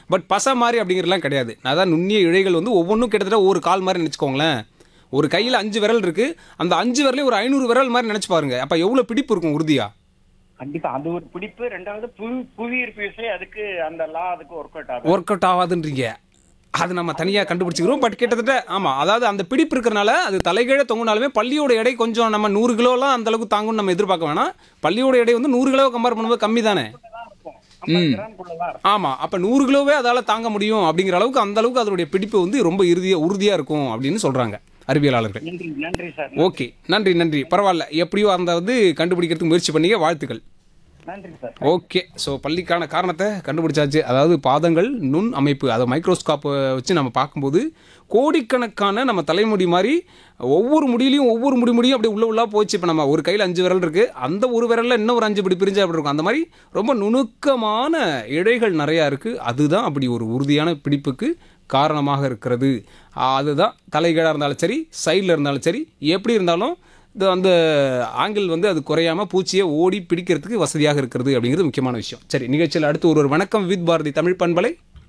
But பசை மாதிரி அப்படிங்கிறதுலாம் கிடையாது அதான் நுண்ணிய இழைகள் வந்து ஒவ்வொன்றும் கிட்டத்தட்ட ஒரு கால் மாதிரி நினச்சிக்கோங்களேன் ஒரு கையில் அஞ்சு விரல் இருக்கு அந்த அஞ்சு விரலையும் ஒரு ஐநூறு விரல் மாதிரி நினச்சி பாருங்க அப்போ எவ்வளோ பிடிப்பு இருக்கும் உறுதியா கண்டிப்பா அது ஒரு பிடிப்பு ரெண்டாவது புவி புவியீர்ப்பு விசை அதுக்கு அந்த லா அதுக்கு ஒர்க் அவுட் ஆகும் ஒர்க் அவுட் ஆகாதுன்றீங்க அது நம்ம தனியாக கண்டுபிடிச்சிக்கிறோம் பட் கிட்டத்தட்ட ஆமாம் அதாவது அந்த பிடிப்பு இருக்கிறனால அது தலைகீழ தொங்குனாலுமே பள்ளியோட எடை கொஞ்சம் நம்ம நூறு கிலோலாம் அந்த அளவுக்கு தாங்கும்னு நம்ம எதிர்பார்க்க வேணாம் பள்ளியோட எடை வந்து நூறு கிலோ கம்பேர் பண்ணும்போது கம்மி தானே தான் இருக்கும் ஐம்பது கிராம்குள்ளதான் இருக்கும் ஆமாம் அப்போ நூறு கிலோவே அதால் தாங்க முடியும் அப்படிங்கிற அளவுக்கு அந்த அளவுக்கு அதனுடைய பிடிப்பு வந்து ரொம்ப இறுதியாக உறுதியாக இருக்கும் அப்படின்னு சொல்கிறாங்க அறிவியலாளர்கள் நன்றி நன்றி சார் ஓகே நன்றி நன்றி பரவாயில்ல எப்படியோ அந்த வந்து கண்டுபிடிக்கிறதுக்கு முயற்சி பண்ணீங்க வாழ்த்துக்கள் நன்றி சார் ஓகே ஸோ பள்ளிக்கான காரணத்தை கண்டுபிடிச்சாச்சு அதாவது பாதங்கள் நுண் அமைப்பு அதை மைக்ரோஸ்காப்பை வச்சு நம்ம பார்க்கும்போது கோடிக்கணக்கான நம்ம தலைமுடி மாதிரி ஒவ்வொரு முடியிலையும் ஒவ்வொரு முடி முடியும் அப்படியே உள்ள உள்ளா போச்சு இப்போ நம்ம ஒரு கையில் அஞ்சு விரல் இருக்குது அந்த ஒரு விரலில் இன்னும் ஒரு அஞ்சு இப்படி பிரிஞ்சு அப்படி இருக்கும் அந்த மாதிரி ரொம்ப நுணுக்கமான இழைகள் நிறையா இருக்குது அதுதான் அப்படி ஒரு உறுதியான பிடிப்புக்கு காரணமாக இருக்கிறது அதுதான் தலைகீழாக இருந்தாலும் சரி சைடில் இருந்தாலும் சரி எப்படி இருந்தாலும் இது அந்த ஆங்கிள் வந்து அது குறையாம பூச்சியை ஓடி பிடிக்கிறதுக்கு வசதியாக இருக்கிறது அப்படிங்கிறது முக்கியமான விஷயம் சரி நிகழ்ச்சியில் அடுத்து ஒரு ஒரு வணக்கம் வித் பாரதி தமிழ் பண்பலை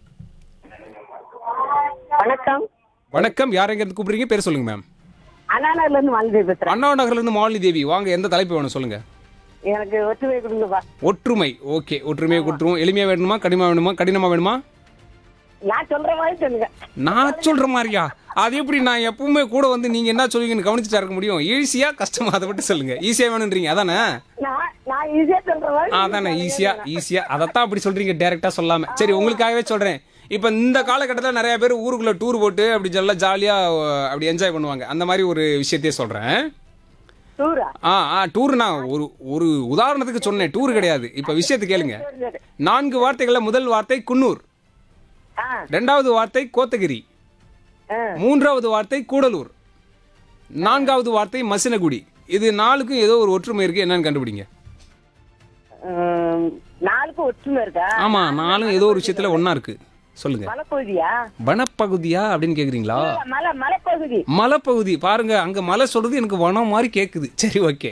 வணக்கம் வணக்கம் யார் எங்க கூப்பிடுறீங்க பேர் சொல்லுங்க மேம் அண்ணாநகர்ல இருந்து மாலதி பேசுறேன் அண்ணா நகர்ல இருந்து மாலினி தேவி வாங்க எந்த தலைப்பு வேணும் சொல்லுங்க எனக்கு ஒற்றுமை கொடுங்கப்பா ஒற்றுமை ஓகே ஒற்றுமையை கொடுத்துருவோம் எளிமையா வேணுமா கடினமா வேணுமா கடினமா வேணுமா நான் சொல்ற மாதிரி சொல்லுங்க நான் சொல்ற மாதிரியா அது எப்படி நான் எப்பவுமே கூட வந்து நீங்க என்ன சொல்லுவீங்கன்னு கவனிச்சுட்டா இருக்க முடியும் ஈஸியா கஷ்டமா அதை மட்டும் சொல்லுங்க ஈஸியா வேணுன்றீங்க அதானே நான் நான் ஈஸியா சொல்ற மாதிரி அதானே ஈஸியா ஈஸியா அதைத்தான் அப்படி சொல்றீங்க டைரக்டா சொல்லாம சரி உங்களுக்காகவே சொல்றேன் இப்போ இந்த காலகட்டத்தில் நிறைய பேர் ஊருக்குள்ள டூர் போட்டு அப்படி நல்லா ஜாலியா அஹ், அப்படி என்ஜாய் பண்ணுவாங்க அந்த மாதிரி ஒரு விஷயத்தையே சொல்றேன் டூரா ஆ ஆ டூர் நான் ஒரு ஒரு உதாரணத்துக்கு சொன்னேன் டூர் கிடையாது இப்போ விஷயத்தை கேளுங்க சரி சரி நான்கு வார்த்தைகள்ல முதல் வார்த்தை குன்னூர் ஆ ரெண்டாவது வார்த்தை கோத்தகிரி ஆ. மூன்றாவது வார்த்தை கூடலூர் நான்காவது வார்த்தை மசினகுடி இது நாலுக்கும் ஏதோ ஒரு ஒற்றுமை இருக்கு என்னன்னு கண்டுபிடிங்க உம், நாளுக்கு ஒற்றுமை இருக்கா ஆமா நாலும் ஏதோ ஒரு விஷயத்துல ஒண்ணா இருக்கு சொல்லுங்க மலைப்பகுதியா வனப்பகுதியா அப்படின்னு கேக்குறீங்களா இல்ல, மலை மலைப்பகுதி மலைப்பகுதி பாருங்க அங்க மலை சொல்றது எனக்கு வனம் மாதிரி கேக்குது சரி ஓகே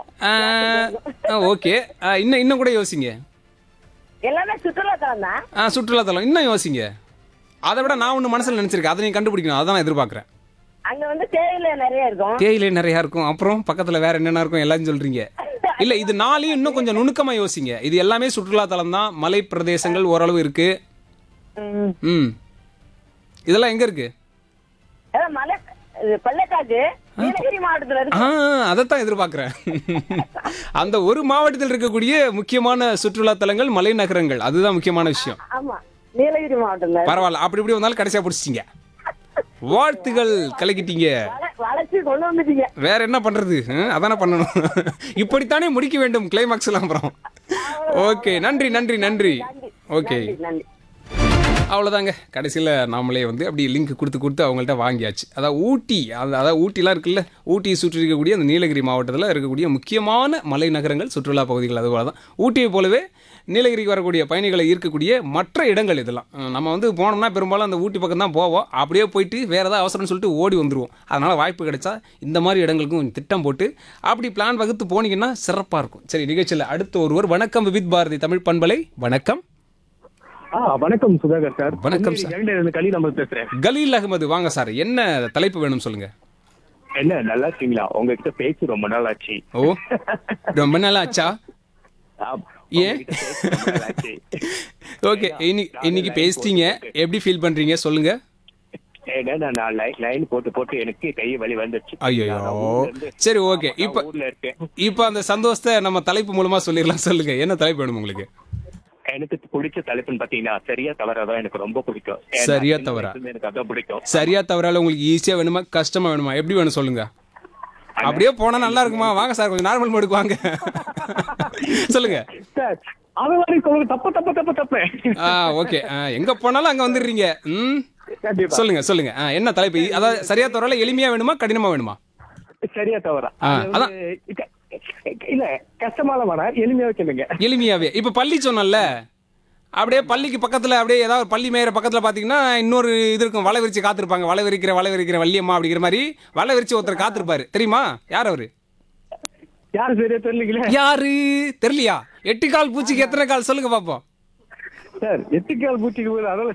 ஓகே இன்னும் இன்னும் கூட யோசிங்க எல்லாமே சுற்றுலாத்தலம் தான் ஆ, சுற்றுலாத்தலம் இன்னும் யோசிங்க அதை விட நான் ஒன்று மனசில் நினச்சிருக்கேன் அதை நீங்கள் கண்டுபிடிக்கணும் அதான் நான் எதிர்பார்க்குறேன் அங்க வந்து தேயிலை நிறைய இருக்கும் தேயிலை நிறையா இருக்கும் அப்புறம் பக்கத்தில் வேற என்னென்ன இருக்கும் எல்லாரும் சொல்கிறீங்க இல்லை இது நாளையும் இன்னும் கொஞ்சம் நுணுக்கமாக யோசிங்க இது எல்லாமே சுற்றுலாத்தலம் தான் மலை பிரதேசங்கள் ஓரளவு இருக்கு உம், ம் இதெல்லாம் எங்கே இருக்கு அதான் மலை இது பள்ளக்காட்டு நீலகிரி மாவட்டத்துல இருக்கு ஆ அதைத்தான் எதிர்பார்க்குறேன் அந்த ஒரு மாவட்டத்தில் இருக்கக்கூடிய முக்கியமான சுற்றுலாத்தலங்கள் மலை நகரங்கள் அதுதான் முக்கியமான விஷயம் ஆமா நீலகிரி மாவட்டத்துல பரவாயில்ல அப்படி இப்படி வந்தாலும் கடைசியாக பிடிச்சிட்டிங்க வாழ்த்துகள் கலக்கிட்டீங்க வள- வளர்ச்சி கொண்டு வந்துட்டீங்க வேற என்ன பண்றது ஹம், அதானே பண்ணணும் இப்படித்தானே முடிக்க வேண்டும் கிளைமாக்ஸ் எல்லாம் அப்புறம் ஓகே நன்றி நன்றி நன்றி ஓகே நன்றி நன்றி அவ்வளோதாங்க கடைசியில் நாமளே வந்து அப்படி லிங்க் கொடுத்து கொடுத்து அவங்கள்ட்ட வாங்கியாச்சு அதாவது ஊட்டி அது அதாவது ஊட்டிலாம் இருக்குல்ல ஊட்டியை சுற்றி இருக்கக்கூடிய அந்த நீலகிரி மாவட்டத்தில் இருக்கக்கூடிய முக்கியமான மலை நகரங்கள் சுற்றுலா பகுதிகள் அதுபோல தான் ஊட்டியை போலவே நீலகிரிக்கு வரக்கூடிய பயணிகளை ஈர்க்கக்கூடிய மற்ற இடங்கள் இதெல்லாம் அஹ் நம்ம வந்து போனோம்னா பெரும்பாலும் அந்த ஊட்டி பக்கம் தான் போவோம் அப்படியே போயிட்டு வேறு ஏதாவது அவசரம்னு சொல்லிட்டு ஓடி வந்துருவோம் அதனால் வாய்ப்பு கிடைச்சா இந்த மாதிரி இடங்களுக்கும் கொஞ்சம் திட்டம் போட்டு அப்படி பிளான் வகுத்து போனீங்கன்னா சிறப்பாக இருக்கும் சரி நிகழ்ச்சியில் அடுத்த ஒருவர் வணக்கம் வித் பாரதி தமிழ் பண்பலை வணக்கம் ஆ வணக்கம் சுதாகர் சார் வணக்கம் சார். இரண்டு களி நம்ம பேசுறேன் கலீல் அகமது வாங்க சார் என்ன தலைப்பு வேணும் சொல்லுங்க என்ன நல்லா இருக்கீங்களா உங்ககிட்ட பேசி ரொம்ப நாள் ஆச்சு ஓ ரொம்ப நாள் ஆச்சா ஆ, ஏன்? உங்ககிட்ட பேசி ரொம்ப நாள் ஆச்சு. ஓகே இன்னைக்கு இன்னைக்கு பேசிட்டீங்க எப்படி ஃபீல் பண்றீங்க சொல்லுங்க ஏன்னா நான் நான் லை- லைன் போட்டு போட்டு எனக்கு கை வலி வந்துருச்சு ஐயோ நான் ஊர்ல இருந்து- சரி ஓகே நான் இப்ப ஊர்ல இருக்கேன் இப்ப அந்த சந்தோஷத்தை நம்ம தலைப்பு மூலமா சொல்லிடலாம் சொல்லுங்க என்ன தலைப்பு வேணும் உங்களுக்கு எனக்கு பிடிச்ச தலைப்புன்னு பாத்தீங்கன்னா சரியா தவறாதான் எனக்கு ரொம்ப பிடிக்கும் ஏன்னா சரியா சின்ன தவறா? வயசுல இருந்து எனக்கு அதான் பிடிக்கும் சரியா தவறால உங்களுக்கு ஈஸியா வேணுமா கஷ்டமா வேணுமா எப்படி வேணும் சொல்லுங்க அப்படியே போனா நல்லா இருக்குமா வாங்க சார் கொஞ்சம் நார்மல் மோடுக்கு வாங்க சொல்லுங்க சார் அது மாதிரி சொல்லுங்க தப்பு தப்பு தப்பு தப்பு ஆ ஓகே எங்க போனாலும் அங்க வந்துடுறீங்க ம் கண்டிப்பா சொல்லுங்க சொல்லுங்க ஆ, என்ன தலைப்பு அதாவது சரியா தவறால எளிமையா வேணுமா கடினமா வேணுமா சரியா தவறா ஆ, அது அதான். வந்து க- இல்ல கஷ்டமான வேணாம் எளிமையாவே சொல்லுங்க எளிமையாவே இப்ப பள்ளி சொன்னல அப்படியே பள்ளிக்கு பக்கத்துல அப்படியே ஏதாவது ஒரு பள்ளி மேயற பக்கத்துல பாத்தீங்கன்னா இன்னொரு இது இருக்கும் வலை விரிச்சு காத்திருப்பாங்க வலை விரிக்கிற வலை விரிக்கிற வள்ளியம்மா அப்படிங்கிற மாதிரி வலை விரிச்சு ஒருத்தர் காத்திருப்பாரு தெரியுமா யார் அவரு யாரு சரியா தெரியலீங்களே யாரு தெரியலையா எட்டு கால் பூச்சிக்கு எத்தனை கால் சொல்லுங்க பாப்போம் சார் எட்டு கால் பூச்சிக்கு போது அதெல்லாம்